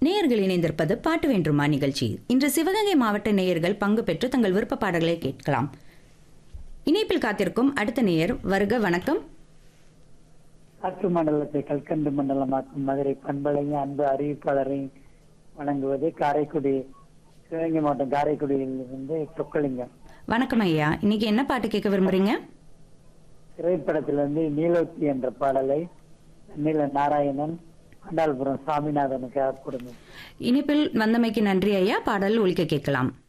நேயர்கள் இணைந்திருப்பது பாட்டு வேண்டுமா நிகழ்ச்சி இன்று சிவகங்கை மாவட்ட நேயர்கள் பங்கு பெற்று தங்கள் விருப்ப பாடல்களை கேட்கலாம் இணைப்பில் காத்திருக்கும் அடுத்த நேயர் வருக வணக்கம் காற்று மண்டலத்தை கல்கண்டு மண்டலமாக்கும் மதுரை பண்பலையும் அன்பு அறிவிப்பாளரையும் வழங்குவது காரைக்குடி சிவகங்கை மாவட்டம் காரைக்குடியில் இருந்து சொக்கலிங்கம் வணக்கம் ஐயா இன்னைக்கு என்ன பாட்டு கேட்க விரும்புறீங்க திரைப்படத்திலிருந்து நீலோத்தி என்ற பாடலை நீல நாராயணன் ஆண்டாள்புரம் சாமிநாதனுக்காக கொடுங்க இணைப்பில் வந்தமைக்கு நன்றி ஐயா பாடல் ஒலிக்க கேட்கலாம்